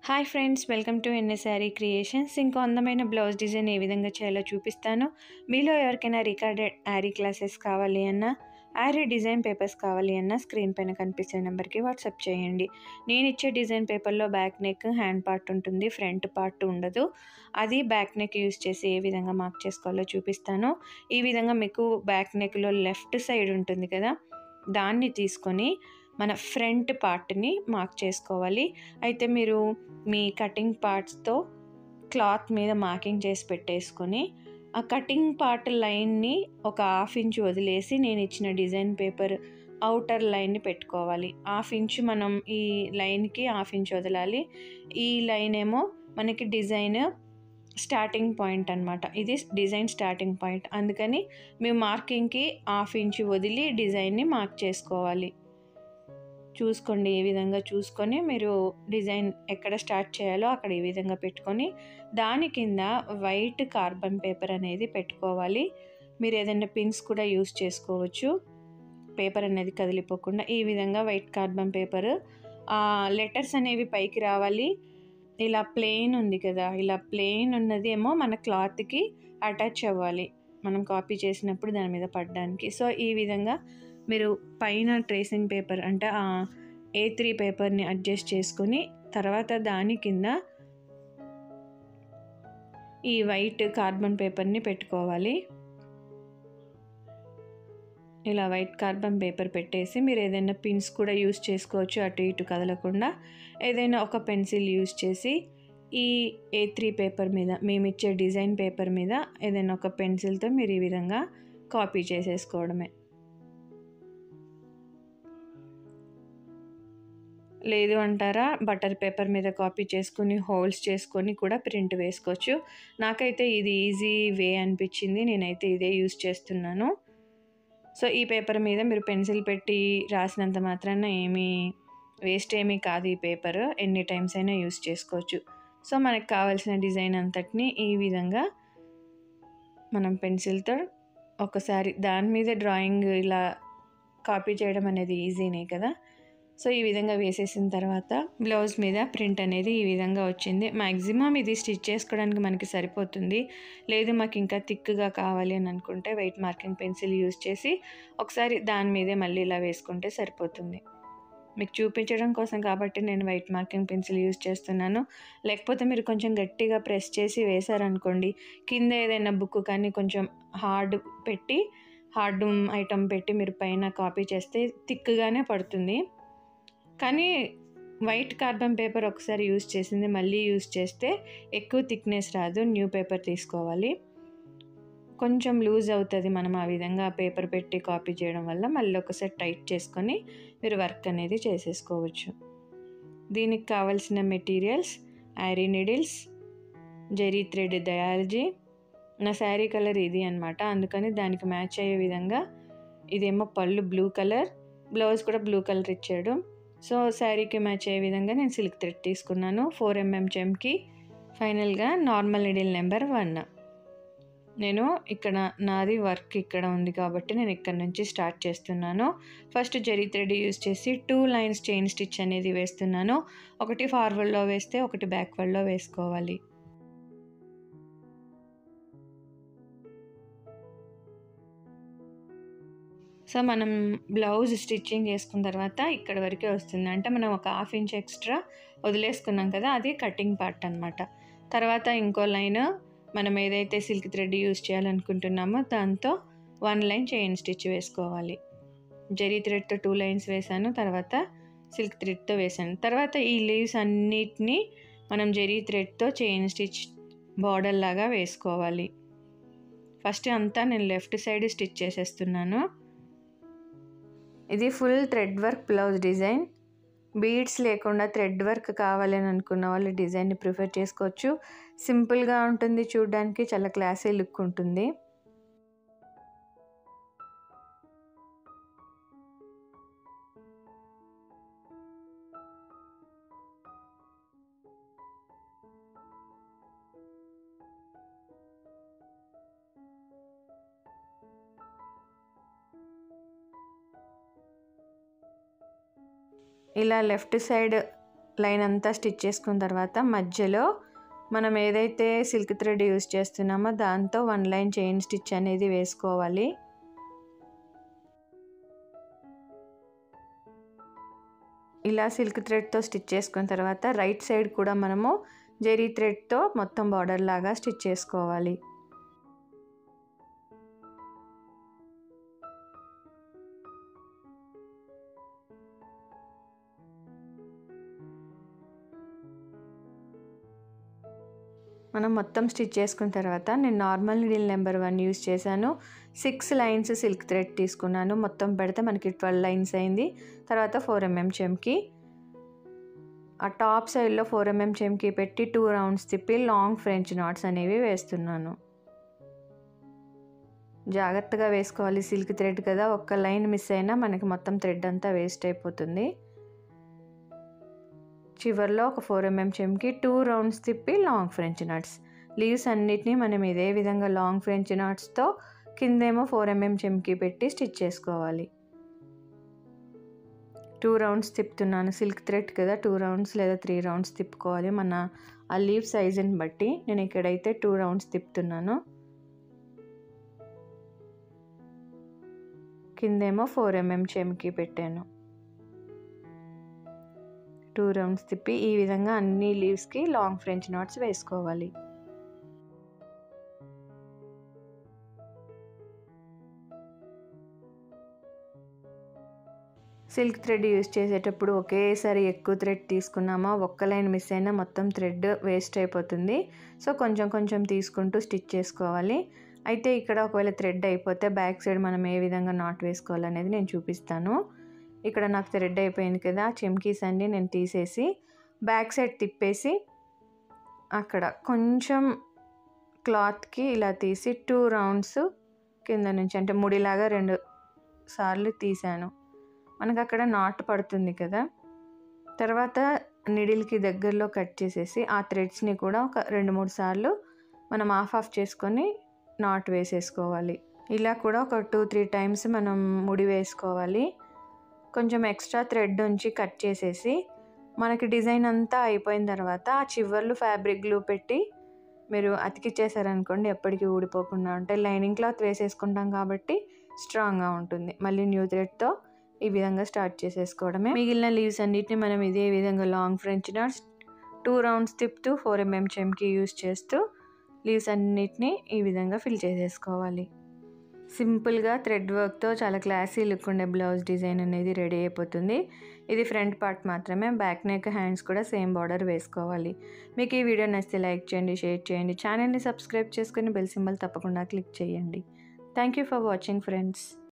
hi friends welcome to NSR creations ఇంకో అందమైన blouse design ఏ విధంగా చేయాలో చూపిస్తాను మీలో ఎవరికైనా రికార్డెడ్ యారీ క్లాసెస్ కావాలి అన్నా యారీ డిజైన్ పేపర్స్ కావాలి అన్నా స్క్రీన్ పైన కనిపించే నెంబర్కి వాట్సాప్ చేయండి నేను ఇచ్చే డిజైన్ పేపర్లో బ్యాక్ నెక్ హ్యాండ్ పార్ట్ ఉంటుంది ఫ్రంట్ పార్ట్ ఉండదు అది బ్యాక్ నెక్ యూస్ చేసి ఏ విధంగా మార్క్ చేసుకోవాలో చూపిస్తాను ఈ విధంగా మీకు బ్యాక్ నెక్లో లెఫ్ట్ సైడ్ ఉంటుంది కదా దాన్ని తీసుకొని మన ఫ్రంట్ పార్ట్ని మార్క్ చేసుకోవాలి అయితే మీరు మీ కటింగ్ పార్ట్స్తో క్లాత్ మీద మార్కింగ్ చేసి పెట్టేసుకొని ఆ కటింగ్ పార్ట్ లైన్ని ఒక హాఫ్ ఇంచ్ వదిలేసి నేను ఇచ్చిన డిజైన్ పేపర్ అవుటర్ లైన్ని పెట్టుకోవాలి హాఫ్ ఇంచ్ మనం ఈ లైన్కి హాఫ్ ఇంచ్ వదలాలి ఈ లైన్ ఏమో మనకి డిజైన్ స్టార్టింగ్ పాయింట్ అనమాట ఇది డిజైన్ స్టార్టింగ్ పాయింట్ అందుకని మేము మార్కింగ్కి హాఫ్ ఇంచ్ వదిలి డిజైన్ని మార్క్ చేసుకోవాలి చూసుకోండి ఏ విధంగా చూసుకొని మీరు డిజైన్ ఎక్కడ స్టార్ట్ చేయాలో అక్కడ ఈ విధంగా పెట్టుకొని దాని కింద వైట్ కార్బన్ పేపర్ అనేది పెట్టుకోవాలి మీరు ఏదైనా పిన్స్ కూడా యూస్ చేసుకోవచ్చు పేపర్ అనేది కదిలిపోకుండా ఈ విధంగా వైట్ కార్బన్ పేపర్ లెటర్స్ అనేవి పైకి రావాలి ఇలా ప్లెయిన్ ఉంది కదా ఇలా ప్లెయిన్ ఉన్నది ఏమో మన క్లాత్కి అటాచ్ అవ్వాలి మనం కాపీ చేసినప్పుడు దాని మీద పడడానికి సో ఈ విధంగా మీరు పైన ట్రేసింగ్ పేపర్ అంటే ఆ ఏ త్రీ పేపర్ని అడ్జస్ట్ చేసుకొని తర్వాత దాని కింద ఈ వైట్ కార్బన్ పేపర్ని పెట్టుకోవాలి ఇలా వైట్ కార్బన్ పేపర్ పెట్టేసి మీరు ఏదైనా పిన్స్ కూడా యూస్ చేసుకోవచ్చు అటు ఇటు కదలకుండా ఏదైనా ఒక పెన్సిల్ యూస్ చేసి ఈ ఏ త్రీ పేపర్ మీద మేము ఇచ్చే డిజైన్ పేపర్ మీద ఏదైనా ఒక పెన్సిల్తో మీరు ఈ విధంగా కాపీ చేసేసుకోవడమే లేదు అంటారా బటర్ పేపర్ మీద కాపీ చేసుకుని హోల్స్ చేసుకొని కూడా ప్రింట్ వేసుకోవచ్చు నాకైతే ఇది ఈజీ వే అనిపించింది నేనైతే ఇదే యూస్ చేస్తున్నాను సో ఈ పేపర్ మీద మీరు పెన్సిల్ పెట్టి రాసినంత మాత్రాన ఏమీ వేస్ట్ ఏమీ కాదు ఈ పేపర్ ఎన్ని టైమ్స్ అయినా యూస్ చేసుకోవచ్చు సో మనకు కావాల్సిన డిజైన్ అంతటిని ఈ విధంగా మనం పెన్సిల్తో ఒకసారి దాని మీద డ్రాయింగ్ ఇలా కాపీ చేయడం అనేది ఈజీనే కదా సో ఈ విధంగా వేసేసిన తర్వాత బ్లౌజ్ మీద ప్రింట్ అనేది ఈ విధంగా వచ్చింది మ్యాక్సిమం ఇది స్టిచ్ చేసుకోవడానికి మనకి సరిపోతుంది లేదు మాకు ఇంకా థిక్గా కావాలి అని అనుకుంటే వెయిట్ మార్కింగ్ పెన్సిల్ యూజ్ చేసి ఒకసారి దాని మీదే మళ్ళీ ఇలా వేసుకుంటే సరిపోతుంది మీకు చూపించడం కోసం కాబట్టి నేను వైట్ మార్కింగ్ పెన్సిల్ యూజ్ చేస్తున్నాను లేకపోతే మీరు కొంచెం గట్టిగా ప్రెస్ చేసి వేశారనుకోండి కింద ఏదైనా బుక్ కానీ కొంచెం హార్డ్ పెట్టి హార్డ్ ఐటమ్ పెట్టి మీరు పైన కాపీ చేస్తే థిక్గానే పడుతుంది కానీ వైట్ కార్బన్ పేపర్ ఒకసారి యూస్ చేసింది మళ్ళీ యూస్ చేస్తే ఎక్కువ థిక్నెస్ రాదు న్యూ పేపర్ తీసుకోవాలి కొంచెం లూజ్ అవుతుంది మనం ఆ విధంగా పేపర్ పెట్టి కాపీ చేయడం వల్ల మళ్ళీ ఒకసారి టైట్ చేసుకొని మీరు వర్క్ అనేది చేసేసుకోవచ్చు దీనికి కావాల్సిన మెటీరియల్స్ ఐరీ నిడిల్స్ జెరీ థ్రెడ్ దయాలజీ నా శారీ కలర్ ఇది అనమాట అందుకని దానికి మ్యాచ్ అయ్యే విధంగా ఇదేమో పళ్ళు బ్లూ కలర్ బ్లౌజ్ కూడా బ్లూ కలర్ ఇచ్చాడు సో శారీకి మ్యాచ్ అయ్యే విధంగా నేను సిల్క్ థ్రెడ్ తీసుకున్నాను ఫోర్ ఎంఎం చెమ్కి ఫైనల్గా నార్మల్ నిడిల్ నెంబర్ వన్ నేను ఇక్కడ నాది వర్క్ ఇక్కడ ఉంది కాబట్టి నేను ఇక్కడ నుంచి స్టార్ట్ చేస్తున్నాను ఫస్ట్ జరీ థ్రెడ్ యూస్ చేసి టూ లైన్స్ చైన్ స్టిచ్ అనేది వేస్తున్నాను ఒకటి ఫార్వర్డ్లో వేస్తే ఒకటి బ్యాక్వర్డ్లో వేసుకోవాలి సో మనం బ్లౌజ్ స్టిచ్చింగ్ చేసుకున్న తర్వాత ఇక్కడ వరకే వస్తుంది అంటే మనం ఒక హాఫ్ ఇంచ్ ఎక్స్ట్రా వదిలేసుకున్నాం కదా అది కటింగ్ పార్ట్ అనమాట తర్వాత ఇంకో లైన్ మనం ఏదైతే సిల్క్ థ్రెడ్ యూస్ చేయాలనుకుంటున్నామో దాంతో వన్ లైన్ చైన్ స్టిచ్ వేసుకోవాలి జరీ థ్రెడ్తో టూ లైన్స్ వేసాను తర్వాత సిల్క్ థ్రెడ్తో వేసాను తర్వాత ఈ లీవ్స్ అన్నిటినీ మనం జరీ థ్రెడ్తో చైన్ స్టిచ్ బార్డర్ లాగా వేసుకోవాలి ఫస్ట్ అంతా నేను లెఫ్ట్ సైడ్ స్టిచ్ చేసేస్తున్నాను ఇది full thread work blouse design beads లేకుండా థ్రెడ్ వర్క్ కావాలని అనుకున్న వాళ్ళు డిజైన్ని ప్రిఫర్ చేసుకోవచ్చు సింపుల్గా ఉంటుంది చూడడానికి చాలా క్లాసీ లుక్ ఉంటుంది ఇలా లెఫ్ట్ సైడ్ లైన్ అంతా స్టిచ్ చేసుకున్న తర్వాత మధ్యలో మనం ఏదైతే సిల్క్ థ్రెడ్ యూస్ చేస్తున్నామో దాంతో వన్ లైన్ చైన్ స్టిచ్ అనేది వేసుకోవాలి ఇలా సిల్క్ థ్రెడ్తో స్టిచ్ చేసుకున్న తర్వాత రైట్ సైడ్ కూడా మనము జెరీ థ్రెడ్తో మొత్తం బార్డర్ లాగా స్టిచ్ చేసుకోవాలి మనం మొత్తం స్టిచ్ చేసుకున్న తర్వాత నేను normal needle number one use చేశాను సిక్స్ లైన్స్ సిల్క్ థ్రెడ్ తీసుకున్నాను మొత్తం పెడితే మనకి ట్వెల్వ్ లైన్స్ అయింది తర్వాత ఫోర్ ఎంఎం చెమ్కి ఆ టాప్ సైడ్లో ఫోర్ ఎంఎం చెమ్కి పెట్టి టూ రౌండ్స్ తిప్పి లాంగ్ ఫ్రెంచ్ నాట్స్ అనేవి వేస్తున్నాను జాగ్రత్తగా వేసుకోవాలి సిల్క్ థ్రెడ్ కదా ఒక్క లైన్ మిస్ అయినా మనకి మొత్తం థ్రెడ్ అంతా వేస్ట్ అయిపోతుంది చివరిలో ఒక ఫోర్ ఎంఎం చెమ్కి టూ రౌండ్స్ తిప్పి లాంగ్ ఫ్రెంచ్ నట్స్ లీవ్స్ అన్నిటినీ మనం ఇదే విధంగా లాంగ్ ఫ్రెంచ్ నట్స్తో కిందేమో ఫోర్ ఎంఎం చెమ్కి పెట్టి స్టిచ్ చేసుకోవాలి టూ రౌండ్స్ తిప్పుతున్నాను సిల్క్ థ్రెడ్ కదా టూ రౌండ్స్ లేదా త్రీ రౌండ్స్ తిప్పుకోవాలి మన ఆ లీవ్ సైజుని బట్టి నేను ఇక్కడైతే టూ రౌండ్స్ తిప్పుతున్నాను కిందేమో ఫోర్ ఎంఎం చెమ్కి పెట్టాను టూ రౌండ్స్ తిప్పి ఈ విధంగా అన్ని లీవ్స్కి లాంగ్ ఫ్రెంచ్ నాట్స్ వేసుకోవాలి సిల్క్ థ్రెడ్ యూస్ చేసేటప్పుడు ఒకేసారి ఎక్కువ థ్రెడ్ తీసుకున్నామా ఒక్క లైన్ మిస్ అయినా మొత్తం థ్రెడ్ వేస్ట్ అయిపోతుంది సో కొంచెం కొంచెం తీసుకుంటూ స్టిచ్ చేసుకోవాలి అయితే ఇక్కడ ఒకవేళ థ్రెడ్ అయిపోతే బ్యాక్ సైడ్ మనం ఏ విధంగా నాట్ వేసుకోవాలనేది నేను చూపిస్తాను ఇక్కడ నాకు థ్రెడ్ అయిపోయింది కదా చెమ్కీస్ అన్నీ నేను తీసేసి బ్యాక్ సైడ్ తిప్పేసి అక్కడ కొంచెం క్లాత్కి ఇలా తీసి టూ రౌండ్స్ కింద నుంచి అంటే ముడిలాగా రెండు సార్లు తీసాను మనకు అక్కడ నాట్ పడుతుంది కదా తర్వాత నిడిల్కి దగ్గరలో కట్ చేసేసి ఆ థ్రెడ్స్ని కూడా ఒక రెండు మూడు సార్లు మనం ఆఫ్ ఆఫ్ చేసుకొని నాట్ వేసేసుకోవాలి ఇలా కూడా ఒక టూ త్రీ టైమ్స్ మనం ముడి వేసుకోవాలి కొంచెం ఎక్స్ట్రా థ్రెడ్ ఉంచి కట్ చేసేసి మనకి డిజైన్ అంతా అయిపోయిన తర్వాత ఆ చివర్లు ఫ్యాబ్రిక్ గ్లూ పెట్టి మీరు అతికిచ్చేసారనుకోండి ఎప్పటికీ ఊడిపోకుండా ఉంటాయి లైనింగ్ క్లాత్ వేసేసుకుంటాం కాబట్టి స్ట్రాంగ్గా ఉంటుంది మళ్ళీ న్యూ థ్రెడ్తో ఈ విధంగా స్టార్ట్ చేసేసుకోవడమే మిగిలిన లీవ్స్ అన్నిటిని మనం ఇదే విధంగా long French knots two rounds తిప్పుతూ ఫోర్ ఎంఎం చెమ్కి యూస్ చేస్తూ లీవ్స్ అన్నిటిని ఈ విధంగా ఫిల్ చేసేసుకోవాలి సింపుల్గా థ్రెడ్ వర్క్తో చాలా క్లాసీ లుక్ ఉండే బ్లౌజ్ డిజైన్ అనేది రెడీ అయిపోతుంది ఇది ఫ్రంట్ పార్ట్ మాత్రమే బ్యాక్ నెక్ హ్యాండ్స్ కూడా సేమ్ బార్డర్ వేసుకోవాలి మీకు ఈ వీడియో నచ్చితే లైక్ చేయండి షేర్ చేయండి ఛానల్ని సబ్స్క్రైబ్ చేసుకుని బెల్ సింబల్ తప్పకుండా క్లిక్ చేయండి thank you for watching friends